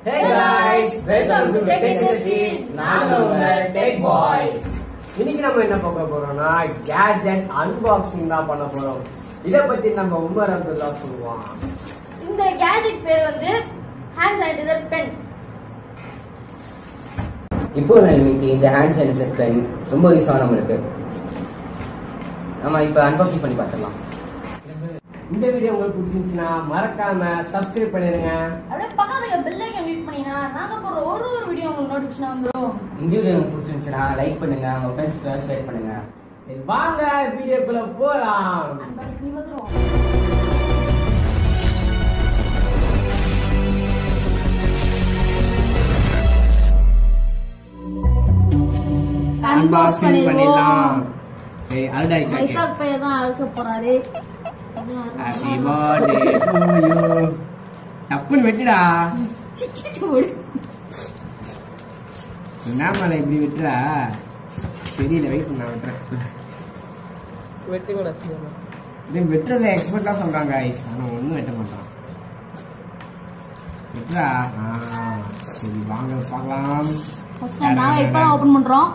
Hey guys, welcome to Tech Industry. நாங்க உங்க Tech Boys. இன்னைக்கு நம்ம என்ன பார்க்க போறோம்னா கேஜெட் அன்பாக்சிங் தான் பண்ண போறோம் இத பத்தி நம்ம உமர் அப்துல்லா சொல்லுவான் இந்த கேஜெட் பேர் வந்து ஹேண்ட் சானிடைசர் பென் இப்போ நான் இன்னைக்கு இந்த ஹேண்ட் சானிடைசர் பென் ரொம்ப யூஸ் ஆகும் நம்மளுக்கு நம்ம இப்போ அன்பாக்சிங் பண்ணி பார்த்துடலாம் இந்த வீடியோ உங்களுக்கு பிடிச்சிருந்துச்சுன்னா மறக்காம சப்ஸ்கிரைப் பண்ணிருங்க அப்படியே பக்கத்துல பெல் ஐக்கன் கிளிக் பண்ணினா நாங்க போற ஒரு ஒரு வீடியோ உங்களுக்கு நோட்டிபிகேஷன் வந்துரும் இந்த வீடியோ உங்களுக்கு பிடிச்சிருந்துச்சுன்னா லைக் பண்ணுங்க உங்க ஃப்ரெண்ட்ஸ்க்கு ஷேர் பண்ணுங்க சரி, வாங்க வீடியோக்குள்ள போலாம் அன்பாக்ஸ் பண்ணி வந்துரும் அன்பாக்சிங் பண்ணிடலாம் சரி அல்டா மைசாக் பையன் தான் அழுக்க போறாரு ஹாப்பி பர்த்டே டு யூ டப்புன்னு வெட்டுடா சிக்கிச்சு போடு என்னம்மா நான் இப்படி வெட்டுறா தெரியல வெயிட் பண்ண வெட்டுறேன் இது வெட்டுறதை எக்ஸ்பர்ட்டா சொல்றாங்க ஐஸ் ஆனா ஒண்ணும் வெட்ட மாட்டான் வெட்டுறா ஆ, சரி வாங்க பார்க்கலாம் ஃபர்ஸ்ட் டைம் நாங்க இப்போ தான் ஓபன் பண்றோம்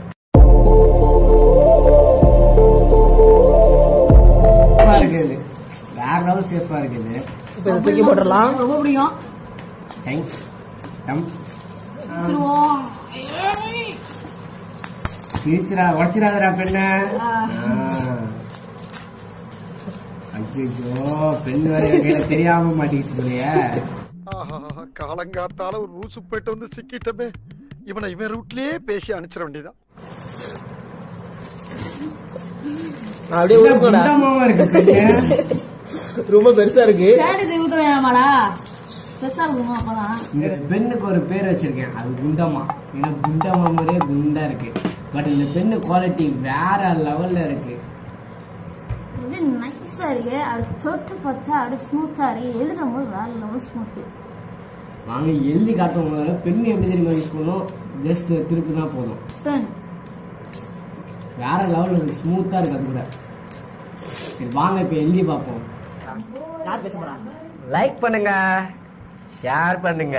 சேஃபா இருக்குது வேற லெவல் சேஃபா இருக்குது தூக்கி போட்டுடலாம் ரொம்ப பிடிக்கும் தேங்க்ஸ் டம் வச்சிருவோம் கிழிச்சிடா உடச்சிடாதடா பெண்ண ஆ. ஐயோ பெண் வேற என் கையில தெரியாம மாட்டேங்குச்சு போலயே ஆஹா காலங்காத்தால ஒரு ரூசு போயிட்டு வந்து சிக்கிட்டமே இவனை இவன் ரூட்லயே பேசி அனுப்பிச்சிட வேண்டியதான் அப்படியே உருப்படா குண்டமாவா இருக்கு பெண்ணு ரொம்ப பெருசா இருக்கு சானிடைசர் ஊத்த வேணாமாடா பெருசா இருக்குமா அப்பதான் இந்த பெண்ணுக்கு ஒரு பேர் வச்சிருக்கேன் அது குண்டமா ஏன்னா குண்டமா மாதிரியே குண்டா இருக்கு பட் இந்த பெண்ணு குவாலிட்டி வேற லெவல்ல இருக்கு அப்படியே நைஸா இருக்கு அப்படி தொட்டு பார்த்தா அப்படியே ஸ்மூத்தா இருக்கு எழுதும் போது வேற லெவல் ஸ்மூத்து வாங்க எழுதி காட்டுவோம் முதல்ல பெண்ணு எப்படி தெரியுமா யூஸ் பண்ணும் ஜஸ்ட் திருப்பினா போதும் பென் வேற லெவல்ல இருக்கு ஸ்மூத்தா இருக்கு அது கூட சரி வாங்க இப்ப எழுதி பார்ப்போம் யார் பேச போறா லைக் பண்ணுங்க ஷேர் பண்ணுங்க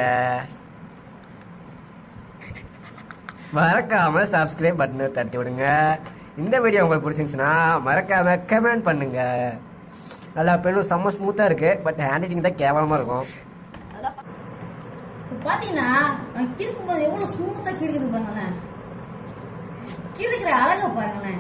மறக்காம சப்ஸ்கிரைப் பட்டனை தட்டி விடுங்க இந்த வீடியோ உங்களுக்கு பிடிச்சிருந்துச்சுன்னா மறக்காம கமெண்ட் பண்ணுங்க நல்லா பெண்ணும் செம்ம ஸ்மூத்தா இருக்கு பட் ஹேண்ட் ரைட்டிங் தான் கேவலமா இருக்கும் இப்ப பாத்தீங்கன்னா அவன் கிறுக்கும் போது எவ்வளவு ஸ்மூத்தா கிறுக்குது பாருங்களேன் கிறுக்குற அழக பாருங்களேன்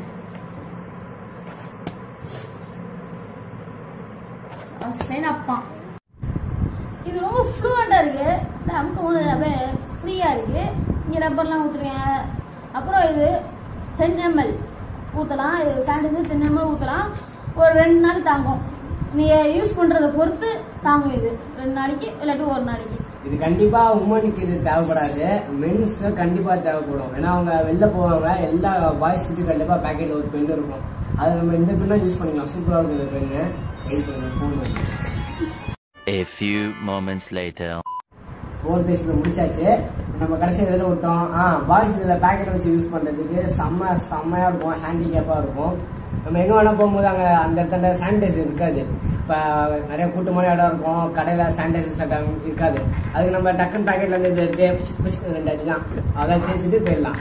சைன் அப்பான் இது ரொம்ப ஃப்ளூவெண்டா இருக்கு அப்படியே அமுக்கும் போது அப்படியே ஃப்ரீயா இருக்கு இங்க ரப்பர்லாம் ஊத்துருக்கேன் அப்புறம் இது டென் எம்எல் ஊத்தலாம் இது சானிடைசர் டென் எம்எல் ஊத்தலாம் ஒரு ரெண்டு நாள் தாங்கும் நீங்க யூஸ் பண்றதை பொறுத்து தாங்கும் இது ரெண்டு நாளைக்கு இல்லாட்டி ஒரு நாளைக்கு இது கண்டிப்பா உமனுக்கு இது தேவைப்படாது மென்ஸ் கண்டிப்பா தேவைப்படும் ஏன்னா அவங்க வெளில போவாங்க எல்லா பாய்ஸ்க்கு கண்டிப்பா பேக்கெட்ல ஒரு பென் இருக்கும் அதை நம்ம இந்த பெண்ணா யூஸ் பண்ணிக்கலாம் சூப்பரா இருக்குது இந்த பெண்ணு வெயிட் பண்ணுங்க phone A few moments later. Phone பேசுறது முடிச்சாச்சு நம்ம கடைசி இதில் விட்டோம் ஆ பாய்ஸ் இதில் பேக்கெட் வச்சு யூஸ் பண்ணுறதுக்கு செம்ம செம்மையாக இருக்கும் ஹேண்டிகேப்பாக இருக்கும் நம்ம எங்கே வேணால் போகும்போது அங்கே அந்த இடத்துல சானிடைசர் இருக்காது இப்போ நிறைய கூட்டமான இடம் இருக்கும் கடையில் சானிடைசர் சட்டம் இருக்காது அதுக்கு நம்ம டக்குன்னு பேக்கெட்ல இருந்து எடுத்து பிச்சு பிச்சு ரெண்டு அடி தான் அதை தேய்ச்சிட்டு போயிடலாம்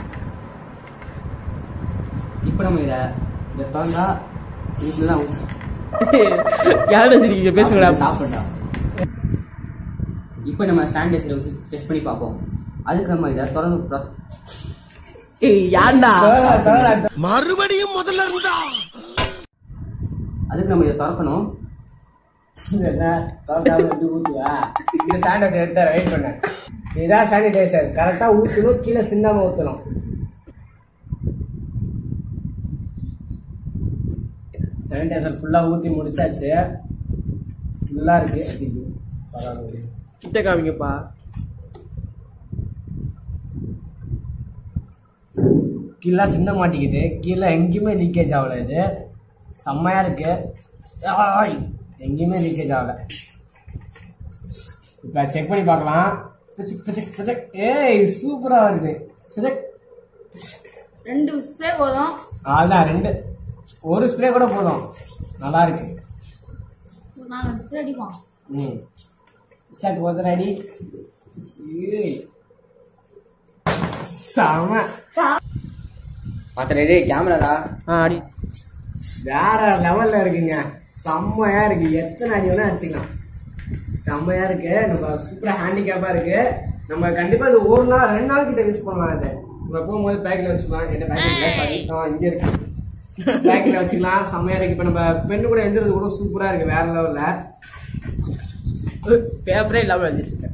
இப்போ நம்ம இதை இதை திறந்தா இதுல தான் யார்கிட்ட சிரிக்கீங்க பேசுங்கடா சாப்பிட்டா இப்போ நம்ம சானிடைசர் வச்சு டெஸ்ட் பண்ணி பார்ப்போம் அதுக்கு நம்ம இதை திறந்து pro- ஏய் யாண்டா மறுபடியும் முதல்ல இருந்தா அதுக்கு நம்ம இதை திறக்கணும் என்ன தோட்டாம எப்படி ஊத்துவா இந்த சானிடைசர் எடுத்து வெயிட் பண்ண இதுதான் சானிடைசர் கரெக்டா ஊத்தணும் கீழே சிந்தாம ஊத்தணும் சானிடைசர் ஃபுல்லா ஊத்தி முடிச்சாச்சு ஃபுல்லா இருக்கு ஐயோ, பரவாயில்ல. கிட்ட காமிங்கப்பா கீழே சிந்த மாட்டேங்குது கீழே எங்கேயுமே லீக்கேஜ் ஆகல இது செம்மையா இருக்கு ஆய், எங்கேயுமே லீக்கேஜ் ஆகல இப்ப செக் பண்ணி பார்க்கலாம் பிச்சிக், பிச்சிக், பிச்சிக். ஏய் சூப்பரா வருது பிச்சிக். ரெண்டு ஸ்ப்ரே போதும் அதான் ரெண்டு ஒரு ஸ்ப்ரே கூட போதும் நல்லா இருக்கு நாங்கள் ஸ்ப்ரே அடிப்போம் ம் இசாக்கு ஒரு அடி ஏய். செம மாத்திர டேய் கேமராடா ஆ அடி வேற லெவல்ல இருக்குங்க செம்மையா இருக்கு எத்தனை அடி வேணா அடிச்சுக்கலாம் செம்மையா இருக்கு நம்ம சூப்பரா ஹேண்டிகேப்பா இருக்கு நம்ம கண்டிப்பா இது ஒரு நாள் ரெண்டு நாள் கிட்ட யூஸ் பண்ணலாம் அது நம்ம போகும்போது பேக்ல வச்சுக்கலாம் என்கிட்ட பேக்ல ஆ இங்க இருக்கு பேக்ல வச்சுக்கலாம் செம்மையா இருக்கு இப்ப நம்ம பெண்ணு கூட எழுதுறது கூட சூப்பரா இருக்கு வேற லெவல்ல பேப்பரே இல்லாம எழுதிட்டு இருக்கேன்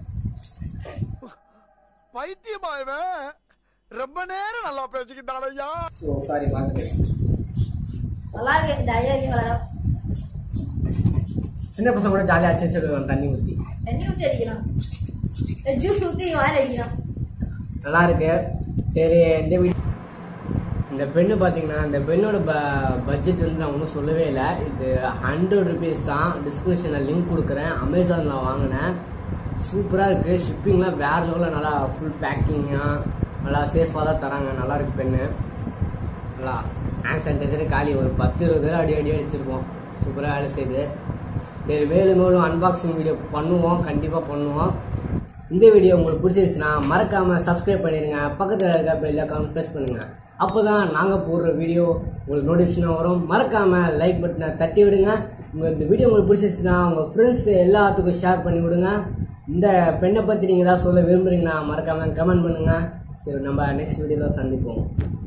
பைத்தியமா இவன் ரொம்ப நேரம் நல்லா பேசிக்கிட்டான் ஐயா ஓ சாரி பாத்துட்டேன் நல்லா இருக்கு ஜாலியா இருக்கு விளையாட சின்ன பசங்க கூட ஜாலியா அடிச்சு சொல்லுவாங்க தண்ணி ஊத்தி தண்ணி ஊற்றி அடிக்கலாம் ஜூஸ் ஊற்றி வாயில் அடிக்கலாம் நல்லா இருக்கு சரி இந்த வீ இந்த பெண்ணு பார்த்தீங்கன்னா இந்த பெண்ணோட ப பட்ஜெட் வந்து நான் ஒன்றும் சொல்லவே இல்லை இது ஹண்ட்ரட் ருபீஸ் தான் டிஸ்கிரிப்ஷனில் லிங்க் கொடுக்குறேன் அமேசானில் வாங்கினேன் சூப்பராக இருக்குது ஷிப்பிங்லாம் வேறு லெவலில் நல்லா ஃபுல் பேக்கிங்காக நல்லா சேஃபாக தான் தராங்க நல்லா இருக்கு பெண்ணு நல்லா ஹேண்ட் சானிடைசரே காலி ஒரு பத்து இருபது தடவை அடி அடி அடிச்சிருப்போம் சூப்பராக வேலை செய்யுது சரி மேலும் மேலும் அன்பாக்சிங் வீடியோ பண்ணுவோம் கண்டிப்பாக பண்ணுவோம் இந்த வீடியோ உங்களுக்கு பிடிச்சிருந்துச்சுன்னா மறக்காம சப்ஸ்கிரைப் பண்ணிடுங்க பக்கத்தில் இருக்க பெல் அக்கௌண்ட் ப்ரெஸ் பண்ணுங்க அப்போதான் நாங்கள் போடுற வீடியோ உங்களுக்கு நோட்டிஃபிகேஷன் வரும் மறக்காம லைக் பட்டனை தட்டி விடுங்க உங்க இந்த வீடியோ உங்களுக்கு பிடிச்சிருச்சுன்னா உங்க ஃப்ரெண்ட்ஸ் எல்லாத்துக்கும் ஷேர் பண்ணி விடுங்க இந்த பெண்ணை பற்றி நீங்கள் ஏதாவது சொல்ல விரும்புறீங்கன்னா மறக்காம கமெண்ட் பண்ணுங்க சரி நம்ம நெக்ஸ்ட் வீடியோவில் சந்திப்போம்